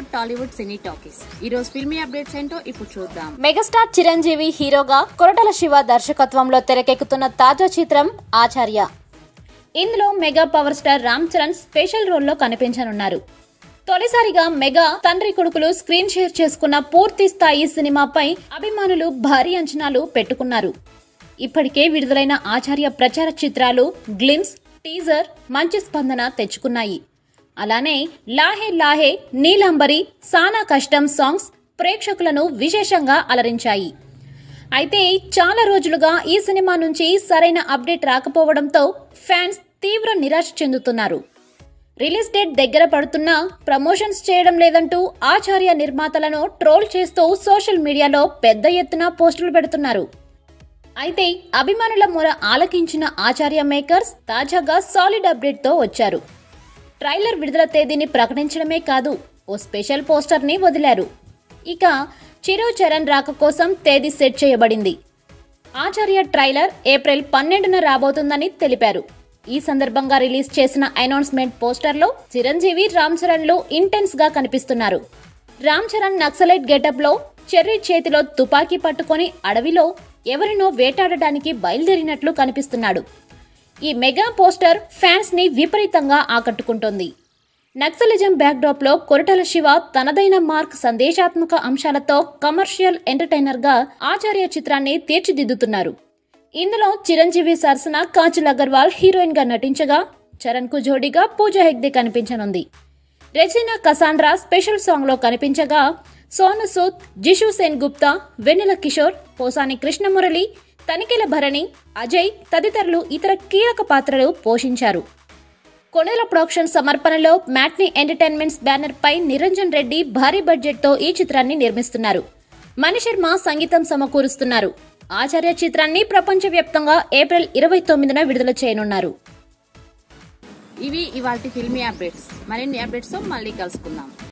బాలీవుడ్ టాలీవుడ్ సినీ talkies ఈ రోజు filmy updates ఏంటో ఇప్పుడు చూద్దాం మెగాస్టార్ చిరంజీవి హీరోగా కొరటల శివ దర్శకత్వంలో తెరకెక్కుతున్న తాజా చిత్రం ఆచార్య ఇందులో mega power star Ram Charan special రోల్లో కనిపించనున్నారు తొలిసారిగా మెగా తండ్రి కొడుకులు స్క్రీన్ షేర్ చేసుకున్న పూర్తి స్థాయి సినిమాపై అభిమానులు భారీ అంచనాలు పెట్టుకున్నారు ఇప్పటికే విడుదలైన ఆచార్య ప్రచార చిత్రాలు గ్లిమ్స్ టీజర్ మంచి స్పందన తెచ్చుకున్నాయి అలానే లాహే లాహే నీలంబరి సానా కష్టం సాంగ్స్ ప్రేక్షకులను విశేషంగా అలరించాయి అయితే చాలా రోజులుగా ఈ సినిమా నుంచి సరైన అప్డేట్ రాకపోవడంతో ఫ్యాన్స్ తీవ్ర నిరాశ చెందుతున్నారు రిలీజ్ డేట్ దగ్గర పడుతున్నా ప్రమోషన్స్ చేయడం లేదంటూ ఆచార్య నిర్మాతలను ట్రోల్ చేస్తూ సోషల్ మీడియాలో పెద్ద ఎత్తున పోస్టులు పెడుతున్నారు అయితే అభిమానుల మొర ఆలకించిన ఆచార్య మేకర్స్ తాజాగా సాలిడ్ అప్డేట్తో వచ్చారు ట్రైలర్ విడుదల తేదీని ప్రకటించడమే కాదు ఓ స్పెషల్ పోస్టర్ని వదిలారు ఇక చిరు చరణ్ రాక కోసం తేదీ సెట్ చేయబడింది ఆచార్య ట్రైలర్ ఏప్రిల్ పన్నెండున రాబోతుందని తెలిపారు ఈ సందర్భంగా రిలీజ్ చేసిన అనౌన్స్మెంట్ పోస్టర్లో చిరంజీవి రామ్ చరణ్లు ఇంటెన్స్ గా కనిపిస్తున్నారు రామ్ చరణ్ నక్సలైట్ గెటప్ లో చెర్రీ చేతిలో తుపాకీ పట్టుకొని అడవిలో ఎవరినో వేటాడడానికి బయలుదేరినట్లు కనిపిస్తున్నాడు ఈ మెగా పోస్టర్ ఫ్యాన్స్ ని విపరీతంగా ఆకట్టుకుంటోంది నక్సలిజం బ్యాక్డ్రాప్ లో కొరటల శివ తనదైన మార్క్ సందేశాత్మక అంశాలతో కమర్షియల్ ఎంటర్టైనర్ గా ఆచార్య చిత్రాన్ని తీర్చిదిద్దుతున్నారు ఇందులో చిరంజీవి సరసన కాజల్ అగర్వాల్ హీరోయిన్ గా నటించగా చరణ్ కు జోడీగా పూజా హెగ్దే కనిపించనుంది రెజినా కసాండ్రా స్పెషల్ సాంగ్ లో కనిపించగా సోను సూద్ జిషు సేన్ గుప్తా వెన్నెల కిషోర్ పోసాని కృష్ణమురళి తనికెల భరణి అజయ్ తదితరులు ఇతర కీలక పాత్రలు పోషించారు కొణేల ప్రొడక్షన్ సమర్పణలో మ్యాట్నీ ఎంటర్టైన్మెంట్స్ బ్యానర్ పై నిరంజన్ రెడ్డి భారీ బడ్జెట్ తో ఈ చిత్రాన్ని నిర్మిస్తున్నారు మణిశర్మ సంగీతం సమకూరుస్తున్నారు ఆచార్య చిత్రాన్ని ప్రపంచవ్యాప్తంగా ఏప్రిల్ ఇరవై తొమ్మిదిన విడుదల చేయనున్నారు ఇవి ఇవాల్టి ఫిల్మీ అప్డేట్స్ మరిన్ని అప్డేట్స్ తో మళ్ళీ కలుసుకుందాం